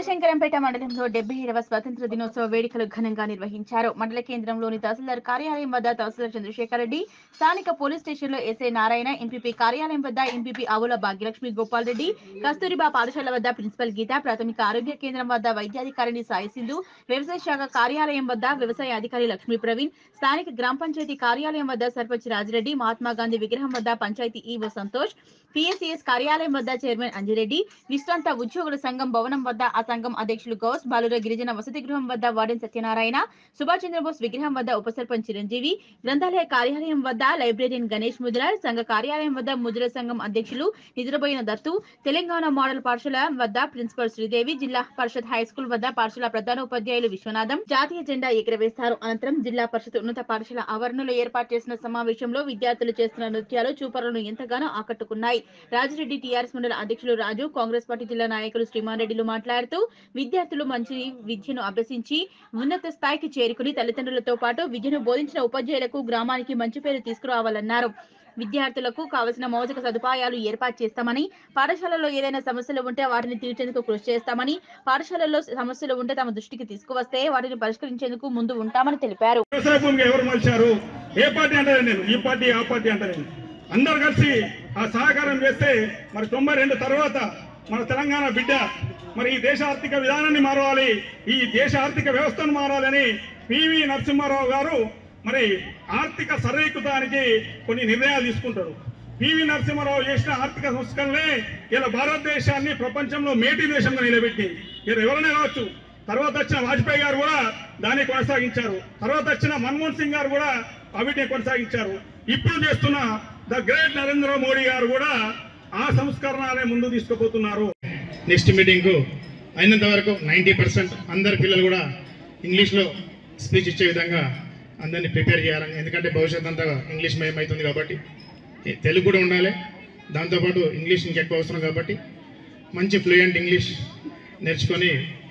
శివశంకరంపేట మండలంలో డెబ్బై ఏడవ స్వాతంత్ర దినోత్సవ వేడుకలు ఘనంగా నిర్వహించారు మండల కేంద్రంలోని తహసీల్దార్ కార్యాలయం వద్ద తహసీల్దార్ చంద్రశేఖర్ రెడ్డి స్థానిక పోలీస్ స్టేషన్లో ఎస్ఐ నారాయణ ఎంపీపీ కార్యాలయం వద్ద ఎంపీపీ ఆవుల భాగ్యలక్ష్మి గోపాల్ రెడ్డి కస్తూరిబా పాఠశాల వద్ద ప్రిన్సిపల్ గీత ప్రాథమిక ఆరోగ్య కేంద్రం వద్ద వైద్యాధికారిని సాయి సింధు వ్యవసాయ శాఖ కార్యాలయం వద్ద వ్యవసాయ అధికారి లక్ష్మీ ప్రవీణ్ స్థానిక గ్రామ పంచాయతీ కార్యాలయం వద్ద సర్పంచ్ రాజిరెడ్డి మహాత్మా గాంధీ విగ్రహం వద్ద పంచాయతీ ఈవో సంతోష్ పిఎస్సిఎస్ కార్యాలయం వద్ద చైర్మన్ అంజిరెడ్డి విశ్రాంత ఉద్యోగుల సంఘం భవనం వద్ద ఆ సంఘం అధ్యక్షులు గౌస్ బాలుర గిరిజన వసతి గృహం వద్ద వార్డెన్ సత్యనారాయణ సుభాష్ చంద్రబోస్ విగ్రహం వద్ద ఉప సర్పంచ్ చిరంజీవి గ్రంథాలయ కార్యాలయం వద్ద లైబ్రేరియన్ గణేష్ ముద్రార్ సంఘ కార్యాలయం వద్ద ముద్ర సంఘం అధ్యక్షులు నిద్రపోయిన దత్తు తెలంగాణ మోడల్ పాఠశాల వద్ద ప్రిన్సిపల్ శ్రీదేవి జిల్లా పరిషత్ హై స్కూల్ వద్ద పాఠశాల ప్రధాన ఉపాధ్యాయులు విశ్వనాథం జాతీయ జెండా ఎగురవేస్తారు అనంతరం జిల్లా పరిషత్ ఉన్నత పాఠశాల ఆవరణలో ఏర్పాటు చేసిన సమావేశంలో విద్యార్థులు చేస్తున్న నృత్యాలు చూపరులను ఎంతగానో ఆకట్టుకున్నాయి రాజిరెడ్డి టీఆర్ఎస్ మండల అధ్యక్షులు రాజు కాంగ్రెస్ పార్టీ జిల్లా నాయకులు శ్రీమాన్ రెడ్డిలు మాట్లాడుతూ విద్యార్థులు మంచి విద్యను అభ్యసించి ఉన్నత స్థాయికి చేరుకుని తల్లిదండ్రులతో పాటు విద్యను బోధించిన ఉపాధ్యాయులకు గ్రామానికి మంచి పేరు తీసుకురావాలన్నారు విద్యార్థులకు కావలసిన మౌలిక సదుపాయాలు ఏర్పాటు చేస్తామని పాఠశాలలో ఏదైనా సమస్యలు ఉంటే వాటిని తీర్చేందుకు కృషి చేస్తామని పాఠశాలలో సమస్యలు ఉంటే తమ దృష్టికి తీసుకువస్తే వాటిని పరిష్కరించేందుకు ముందు ఉంటామని తెలిపారు వ్యవసాయ భూమికి ఎవరు మలిచారు ఏ పార్టీ అంటారు నేను ఈ పార్టీ ఆ పార్టీ అంటారు నేను అందరు కలిసి ఆ సహకారం చేస్తే మరి తొంభై రెండు తర్వాత మన తెలంగాణ బిడ్డ మరి ఈ దేశ ఆర్థిక విధానాన్ని మారవాలి ఈ దేశ ఆర్థిక వ్యవస్థను మారాలని పివి నరసింహారావు గారు మరి ఆర్థిక సరైకుతానికి కొన్ని నిర్ణయాలు తీసుకుంటారు పివి నరసింహారావు చేసిన ఆర్థిక సంస్కరణలే ఇలా భారతదేశాన్ని ప్రపంచంలో మేటి దేశంగా నిలబెట్టి ఇలా ఎవరైనా కావచ్చు తర్వాత వచ్చిన వాజ్పేయి గారు కూడా దాన్ని కొనసాగించారు తర్వాత వచ్చిన మన్మోహన్ సింగ్ గారు కూడా అవిటిని కొనసాగించారు ఇప్పుడు చేస్తున్న ద గ్రేట్ నరేంద్ర మోడీ గారు కూడా ఆ సంస్కరణలే ముందు తీసుకుపోతున్నారు నెక్స్ట్ మీటింగ్కు అయినంత వరకు నైంటీ పర్సెంట్ అందరి పిల్లలు కూడా ఇంగ్లీష్లో స్పీచ్ ఇచ్చే విధంగా అందరినీ ప్రిపేర్ చేయాలని ఎందుకంటే భవిష్యత్ అంతా ఇంగ్లీష్ మయం అవుతుంది కాబట్టి ఏ, తెలుగు కూడా ఉండాలి దాంతోపాటు ఇంగ్లీష్ ఇంకెక్కువ అవసరం కాబట్టి మంచి ఫ్లూయెంట్ ఇంగ్లీష్ నేర్చుకొని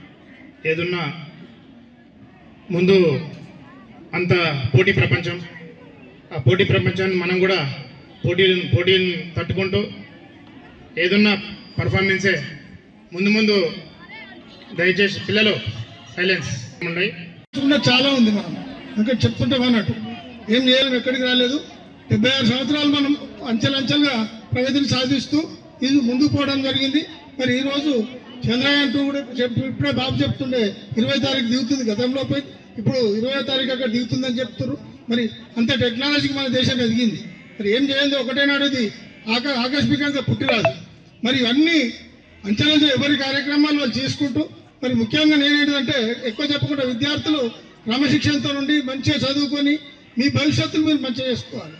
ఏదున్నా ముందు అంత పోటీ ప్రపంచం ఆ పోటీ ప్రపంచాన్ని మనం కూడా పోటీలు పోటీలను తట్టుకుంటూ ఏదున్నా పర్ఫార్మెన్సే ముందు ముందు దయచేసి పిల్లలు సైలెన్స్ ఉన్నాయి ఉన్న చాలా ఉంది మనం ఇంకా చెప్తుంటాం అన్నట్టు ఏం చేయలేం ఎక్కడికి రాలేదు డెబ్బై ఆరు సంవత్సరాలు మనం అంచెలంచెలుగా ప్రగతిని సాధిస్తూ ఇది ముందుకు పోవడం జరిగింది మరి ఈ రోజు చంద్రయాన్ టూ కూడా చెప్పి ఇప్పుడే బాబు చెప్తుండే ఇరవై తారీఖు దిగుతుంది గతంలో పోయి ఇప్పుడు ఇరవై తారీఖు అక్కడ దిగుతుందని చెప్తున్నారు మరి అంత టెక్నాలజీకి మన దేశం ఎదిగింది మరి ఏం చేయండి ఒకటే నాడు ఇది ఆక ఆకస్మికంగా పుట్టిరాదు మరి ఇవన్నీ అంచెలంచె ఎవరి కార్యక్రమాలు వాళ్ళు చేసుకుంటూ మరి ముఖ్యంగా నేనేంటంటే ఎక్కువ చెప్పకుండా విద్యార్థులు క్రమశిక్షణతో నుండి మంచిగా చదువుకొని మీ భవిష్యత్తును మీరు మంచిగా చేసుకోవాలి